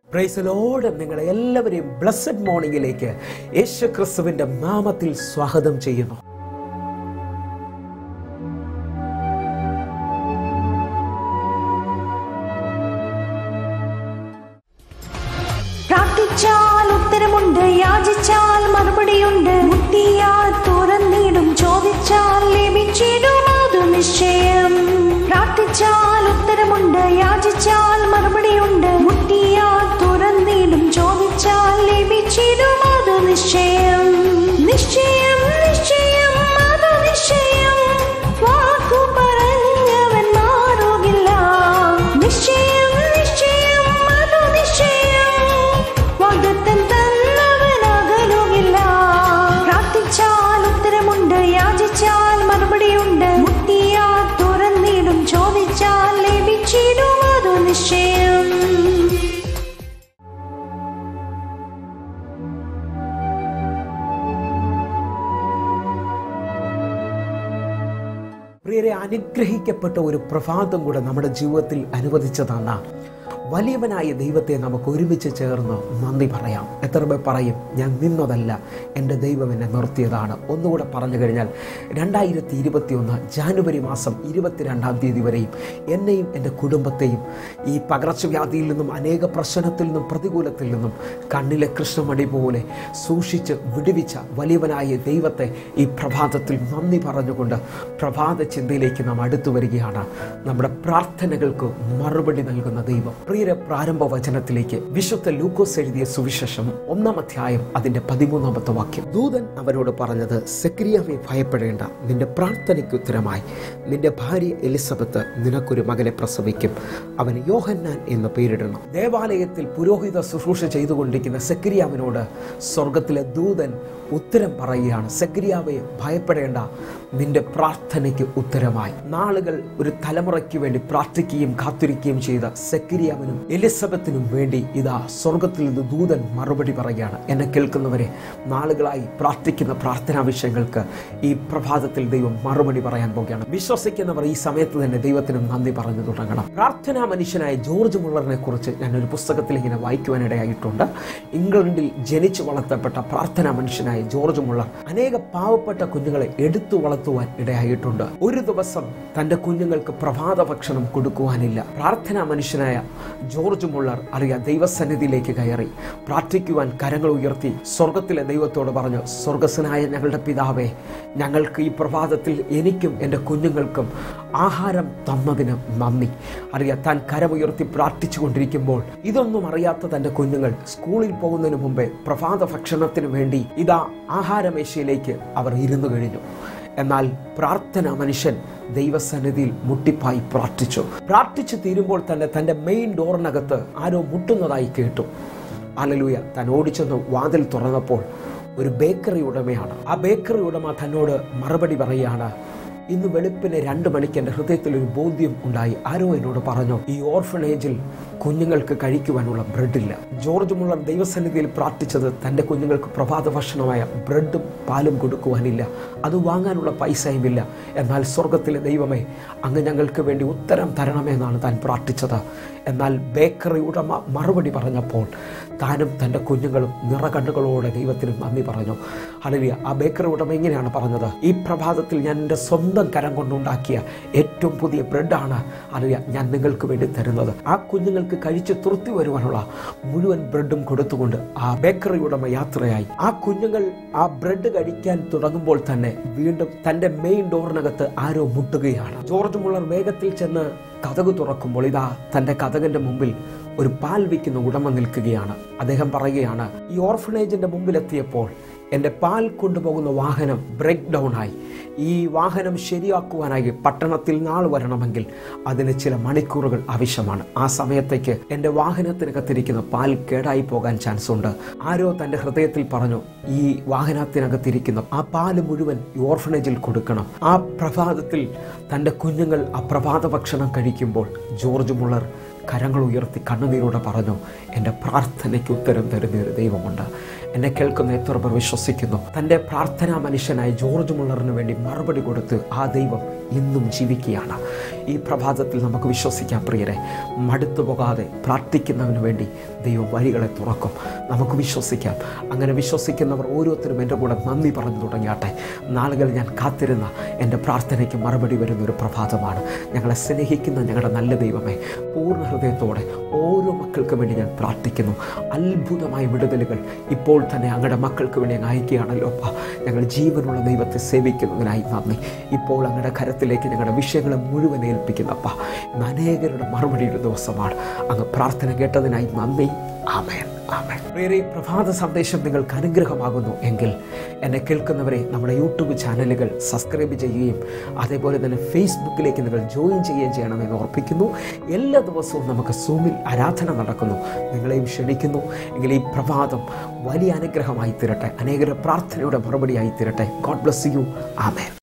പ്രൈസലോട് നിങ്ങളെ എല്ലാവരെയും ബ്ലസ്സഡ് മോർണിംഗിലേക്ക് യേശു ക്രിസ്തുവിന്റെ നാമത്തിൽ സ്വാഗതം ചെയ്യുന്നു പ്രാർത്ഥിച്ചാൽ ഉത്തരമുണ്ട് യാചിച്ചാൽ മറുപടിയുണ്ട് മുട്ടിയാൽ തുറന്നിടും ചോദിച്ചാൽ ലഭിച്ചിടും അത് നിശ്ചയം പ്രാർത്ഥിച്ചാൽ ഉത്തരമുണ്ട് യാചിച്ചാൽ മറുപടിയുണ്ട് മുട്ടിയാൽ തുറന്നിടും ചോദിച്ചാൽ ലഭിച്ചിടും അത് നിശ്ചയം നിശ്ചയം നിശ്ചയം അത് നിശ്ചയം വാക്കു പറഞ്ഞവൻ മാറുകില്ല നിശ്ചയം നിശ്ചയം അത് നിശ്ചയം വാഗ്ദത്തം തന്നവൻ അകലുകില്ല പ്രാർത്ഥിച്ചാൽ ഉത്തരമുണ്ട് യാചിച്ചാൽ മറുപടിയുണ്ട് മുട്ടിയാൽ തുറന്നിടും ചോദിച്ചാൽ ലഭിച്ചിടും അത് നിശ്ചയം പ്രിയരെ അനുഗ്രഹിക്കപ്പെട്ട ഒരു പ്രഭാതം കൂടെ നമ്മുടെ ജീവിതത്തിൽ അനുവദിച്ചതാണ് വലിയവനായ ദൈവത്തെ നമുക്ക് ഒരുമിച്ച് ചേർന്ന് നന്ദി പറയാം എത്ര പേർ പറയും ഞാൻ നിന്നതല്ല എൻ്റെ ദൈവം എന്നെ നിർത്തിയതാണ് ഒന്നുകൂടെ പറഞ്ഞു കഴിഞ്ഞാൽ രണ്ടായിരത്തി ഇരുപത്തി ഒന്ന് ജാനുവരി മാസം ഇരുപത്തിരണ്ടാം തീയതി വരെയും എന്നെയും എൻ്റെ കുടുംബത്തെയും ഈ പകർച്ചവ്യാധിയിൽ നിന്നും അനേക പ്രശ്നത്തിൽ നിന്നും പ്രതികൂലത്തിൽ നിന്നും കണ്ണിലെ കൃഷ്ണമണി പോലെ സൂക്ഷിച്ച് വിടുവിച്ച വലിയവനായ ദൈവത്തെ ഈ പ്രഭാതത്തിൽ നന്ദി പറഞ്ഞുകൊണ്ട് പ്രഭാത ചിന്തയിലേക്ക് നാം അടുത്തു വരികയാണ് നമ്മുടെ പ്രാർത്ഥനകൾക്ക് മറുപടി നൽകുന്ന ദൈവം പ്രിയരെ പ്രാരംഭ വചനത്തിലേക്ക് വിശുദ്ധ ലൂക്കോസ് എഴുതിയ സുവിശേഷം ഒന്നാം അധ്യായം അതിന്റെ പതിമൂന്നാമത്തെ വാക്യം ദൂതൻ അവനോട് പറഞ്ഞത് സെക്രിയാവെ ഭയപ്പെടേണ്ട നിന്റെ പ്രാർത്ഥനയ്ക്ക് ഉത്തരമായി നിന്റെ ഭാര്യ എലിസബത്ത് നിനക്കൊരു മകനെ പ്രസവിക്കും അവന് യോഹന്നാൻ എന്ന് പേരിടണം ദേവാലയത്തിൽ പുരോഹിത ശുശ്രൂഷ ചെയ്തുകൊണ്ടിരിക്കുന്ന സെക്രിയാവിനോട് സ്വർഗത്തിലെ ദൂതൻ ഉത്തരം പറയുകയാണ് സെക്രിയാവെ ഭയപ്പെടേണ്ട നിന്റെ പ്രാർത്ഥനയ്ക്ക് ഉത്തരമായി നാളുകൾ ഒരു തലമുറയ്ക്ക് വേണ്ടി പ്രാർത്ഥിക്കുകയും കാത്തിരിക്കുകയും ചെയ്ത സെക്രിയാവിനും എലിസബത്തിനും വേണ്ടി ഇതാ സ്വർഗത്തിൽ നിന്ന് ദൂതൻ മറുപടി പറയുകയാണ് എന്നെ കേൾക്കുന്നവരെ നാളുകളായി പ്രാർത്ഥിക്കുന്ന പ്രാർത്ഥനാ വിഷയങ്ങൾക്ക് ഈ പ്രഭാതത്തിൽ ദൈവം മറുപടി പറയാൻ പോകുകയാണ് വിശ്വസിക്കുന്നവർ ഈ സമയത്ത് തന്നെ ദൈവത്തിനും നന്ദി പറഞ്ഞു തുടങ്ങണം പ്രാർത്ഥനാ മനുഷ്യനായ ജോർജ് മുള്ളറിനെ കുറിച്ച് ഞാൻ ഒരു പുസ്തകത്തിൽ ഇങ്ങനെ വായിക്കുവാനിടയായിട്ടുണ്ട് ഇംഗ്ലണ്ടിൽ ജനിച്ചു വളർത്തപ്പെട്ട പ്രാർത്ഥനാ മനുഷ്യനായ ജോർജ് മുള്ളർ അനേക പാവപ്പെട്ട കുഞ്ഞുങ്ങളെ എടുത്തു വളർത്തുവാൻ ഇടയായിട്ടുണ്ട് ഒരു ദിവസം തൻ്റെ കുഞ്ഞുങ്ങൾക്ക് പ്രഭാത ഭക്ഷണം കൊടുക്കുവാനില്ല പ്രാർത്ഥനാ മനുഷ്യനായ ജോർജ് മുള്ളർ അറിയാം ദൈവസന്നിധിയിലേക്ക് കയറി പ്രാർത്ഥിക്കുവാൻ കരങ്ങൾ ഉയർത്തി സ്വർഗത്തിലെ ദൈവത്തോട് പറഞ്ഞു സ്വർഗസ്വനായ ഞങ്ങളുടെ പിതാവേ ഞങ്ങൾക്ക് ഈ പ്രഭാതത്തിൽ എനിക്കും എൻ്റെ കുഞ്ഞുങ്ങൾക്കും ആഹാരം തന്നതിന് നന്ദി അറിയാം താൻ കരമുയർത്തി പ്രാർത്ഥിച്ചു കൊണ്ടിരിക്കുമ്പോൾ ഇതൊന്നും അറിയാത്ത തൻ്റെ കുഞ്ഞുങ്ങൾ സ്കൂളിൽ പോകുന്നതിന് മുമ്പേ പ്രഭാത ഭക്ഷണത്തിന് വേണ്ടി ഇതാ ആഹാരമേശയിലേക്ക് അവർ ഇരുന്നു കഴിഞ്ഞു എന്നാൽ പ്രാർത്ഥന മനുഷ്യൻ ദൈവസന്നിധിയിൽ മുട്ടിപ്പായി പ്രാർത്ഥിച്ചു പ്രാർത്ഥിച്ചു തീരുമ്പോൾ തന്നെ തൻ്റെ മെയിൻ ഡോറിനകത്ത് ആരോ മുട്ടുന്നതായി കേട്ടു അലലൂയ താൻ ഓടിച്ചെന്ന് വാതിൽ തുറന്നപ്പോൾ ഒരു ബേക്കറി ഉടമയാണ് ആ ബേക്കറി ഉടമ തന്നോട് മറുപടി പറയുകയാണ് ഇന്ന് വെളുപ്പിന് രണ്ട് മണിക്ക് എൻ്റെ ഹൃദയത്തിൽ ഒരു ബോധ്യം ഉണ്ടായി ആരോ എന്നോട് പറഞ്ഞു ഈ ഓർഫനേജിൽ കുഞ്ഞുങ്ങൾക്ക് കഴിക്കുവാനുള്ള ബ്രെഡില്ല ജോർജ് മുള്ളർ ദൈവസന്നിധിയിൽ പ്രാർത്ഥിച്ചത് തൻ്റെ കുഞ്ഞുങ്ങൾക്ക് പ്രഭാത ഭക്ഷണമായ ബ്രെഡും പാലും കൊടുക്കുവാനില്ല അത് വാങ്ങാനുള്ള പൈസയുമില്ല എന്നാൽ സ്വർഗത്തിലെ ദൈവമേ അങ്ങ് ഞങ്ങൾക്ക് വേണ്ടി ഉത്തരം തരണമെന്നാണ് താൻ പ്രാർത്ഥിച്ചത് എന്നാൽ ബേക്കറി ഉടമ മറുപടി പറഞ്ഞപ്പോൾ താനും തൻ്റെ കുഞ്ഞുങ്ങളും നിറകണ്ണുകളോടെ ദൈവത്തിന് നന്ദി പറഞ്ഞു അലവിയ ആ ബേക്കറി ഉടമ ഇങ്ങനെയാണ് പറഞ്ഞത് ഈ പ്രഭാതത്തിൽ ഞാൻ എൻ്റെ സ്വന്തം കരം കൊണ്ടുണ്ടാക്കിയ ഏറ്റവും പുതിയ ബ്രെഡാണ് അലവിയ ഞാൻ നിങ്ങൾക്ക് വേണ്ടി തരുന്നത് ആ കുഞ്ഞുങ്ങൾക്ക് കഴിച്ച് തൃപ്തി വരുവാനുള്ള മുഴുവൻ ബ്രെഡും കൊടുത്തുകൊണ്ട് ആ ബേക്കറി ഉടമ യാത്രയായി ആ കുഞ്ഞുങ്ങൾ ആ ബ്രെഡ് കഴിക്കാൻ തുടങ്ങുമ്പോൾ തന്നെ വീണ്ടും തൻ്റെ മെയിൻ ഡോറിനകത്ത് ആരോ മുട്ടുകയാണ് ജോർജ് മുള്ളർ വേഗത്തിൽ ചെന്ന് കഥക് തുറക്കുമ്പോൾ ഇതാ തൻ്റെ കഥകന്റെ മുമ്പിൽ ഒരു പാൽ വിൽക്കുന്ന ഉടമ നിൽക്കുകയാണ് അദ്ദേഹം പറയുകയാണ് ഈ ഓർഫനേജിന്റെ മുമ്പിലെത്തിയപ്പോൾ എൻ്റെ പാൽ കൊണ്ടുപോകുന്ന വാഹനം ബ്രേക്ക് ഡൗൺ ആയി ഈ വാഹനം ശരിയാക്കുവാനായി പട്ടണത്തിൽ നാൾ വരണമെങ്കിൽ അതിന് ചില മണിക്കൂറുകൾ ആവശ്യമാണ് ആ സമയത്തേക്ക് എൻ്റെ വാഹനത്തിനകത്തിരിക്കുന്ന പാൽ കേടായി പോകാൻ ചാൻസ് ഉണ്ട് ആരോ തൻ്റെ ഹൃദയത്തിൽ പറഞ്ഞു ഈ വാഹനത്തിനകത്തിരിക്കുന്ന ആ പാല് മുഴുവൻ ഈ ഓർഫനേജിൽ കൊടുക്കണം ആ പ്രഭാതത്തിൽ തൻ്റെ കുഞ്ഞുങ്ങൾ ആ പ്രഭാത ഭക്ഷണം കഴിക്കുമ്പോൾ ജോർജ് മുള്ളർ കരങ്ങൾ ഉയർത്തി കണ്ണുനീരോടെ പറഞ്ഞു എൻ്റെ പ്രാർത്ഥനയ്ക്ക് ഉത്തരം തരുന്ന ഒരു ദൈവമുണ്ട് എന്നെ കേൾക്കുന്ന എത്ര പേർ വിശ്വസിക്കുന്നു തൻ്റെ പ്രാർത്ഥനാ മനുഷ്യനായ ജോർജ് മുള്ളറിന് വേണ്ടി മറുപടി കൊടുത്ത് ആ ദൈവം ഇന്നും ജീവിക്കുകയാണ് ഈ പ്രഭാതത്തിൽ നമുക്ക് വിശ്വസിക്കാം പ്രിയരെ മടുത്തു പോകാതെ പ്രാർത്ഥിക്കുന്നവന് വേണ്ടി ദൈവം വഴികളെ തുറക്കും നമുക്ക് വിശ്വസിക്കാം അങ്ങനെ വിശ്വസിക്കുന്നവർ ഓരോരുത്തരും എൻ്റെ കൂടെ നന്ദി പറഞ്ഞു തുടങ്ങിയാട്ടെ നാളുകൾ ഞാൻ കാത്തിരുന്ന എൻ്റെ പ്രാർത്ഥനയ്ക്ക് മറുപടി വരുന്ന ഒരു പ്രഭാതമാണ് ഞങ്ങളെ സ്നേഹിക്കുന്ന ഞങ്ങളുടെ നല്ല ദൈവമേ പൂർണ്ണ ഹൃദയത്തോടെ ഓരോ മക്കൾക്ക് വേണ്ടി ഞാൻ പ്രാർത്ഥിക്കുന്നു അത്ഭുതമായ വിടുതലുകൾ ഇപ്പോൾ തന്നെ അങ്ങയുടെ മക്കൾക്ക് വേണ്ടി അങ്ങ് അയക്കുകയാണല്ലോ അപ്പ ഞങ്ങൾ ജീവനുള്ള ദൈവത്തെ സേവിക്കുന്നതിനായി നന്ദി ഇപ്പോൾ അങ്ങയുടെ കരത്തിലേക്ക് ഞങ്ങളുടെ വിഷയങ്ങളെ മുഴുവൻ ഏൽപ്പിക്കുന്നപ്പ ഇന്ന് അനേകരുടെ മറുപടിയുടെ ദിവസമാണ് അങ്ങ് പ്രാർത്ഥന കേട്ടതിനായി നന്ദി ആമേൻ ആമേൻ വേറെ ഈ പ്രഭാത സന്ദേശം നിങ്ങൾക്ക് അനുഗ്രഹമാകുന്നു എങ്കിൽ എന്നെ കേൾക്കുന്നവരെ നമ്മുടെ യൂട്യൂബ് ചാനലുകൾ സബ്സ്ക്രൈബ് ചെയ്യുകയും അതേപോലെ തന്നെ ഫേസ്ബുക്കിലേക്ക് നിങ്ങൾ ജോയിൻ ചെയ്യുകയും ചെയ്യണമെന്ന് ഓർപ്പിക്കുന്നു എല്ലാ ദിവസവും നമുക്ക് സൂമിൽ ആരാധന നടക്കുന്നു നിങ്ങളെയും ക്ഷണിക്കുന്നു എങ്കിൽ ഈ പ്രഭാതം വലിയ അനുഗ്രഹമായി തീരട്ടെ അനേകരുടെ പ്രാർത്ഥനയുടെ മറുപടിയായി തീരട്ടെ ഗോഡ് ബ്ലസ് യു ആമേൻ